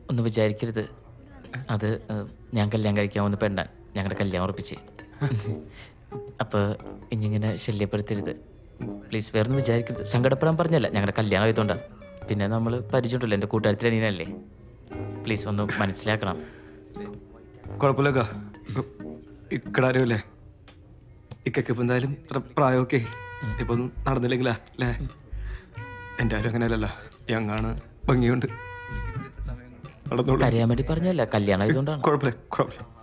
ഒന്ന് വിചാരിക്കരുത് അത് ഏഹ്, ഞാൻ കല്യാണം കഴിക്കാൻ വന്ന പെണ്ണാൻ ഞങ്ങളുടെ കല്യാണം ഉറപ്പിച്ച് അപ്പോൾ ഇനിയിങ്ങനെ ശല്യപ്പെടുത്തരുത് പ്ലീസ് വേറൊന്നും വിചാരിക്കരുത് സങ്കടപ്പെടാൻ പറഞ്ഞല്ല ഞങ്ങളുടെ കല്യാണം ആയതുകൊണ്ടാണ് പിന്നെ നമ്മൾ പരിചയമുണ്ടല്ലോ എൻ്റെ കൂട്ടുകാരത്തിൽ അനിയനല്ലേ പ്ലീസ് ഒന്ന് മനസ്സിലാക്കണം കുഴപ്പമില്ലക്ക ഇക്കടാരുമല്ലേ ഇക്കൊക്കെ ഇപ്പം എന്തായാലും ഇത്ര പ്രായമൊക്കെ ഇപ്പൊ ഒന്നും നടന്നില്ലെങ്കിലാ അല്ലേ എൻ്റെ ആരും അങ്ങനെയല്ലല്ലോ യങ്ങാണ് ഭംഗിയുണ്ട് നടന്നോളൂ കരയാൻ വേണ്ടി പറഞ്ഞല്ല കല്യാണം ആയതുകൊണ്ടാണ് കുഴപ്പമില്ല കുഴപ്പമില്ല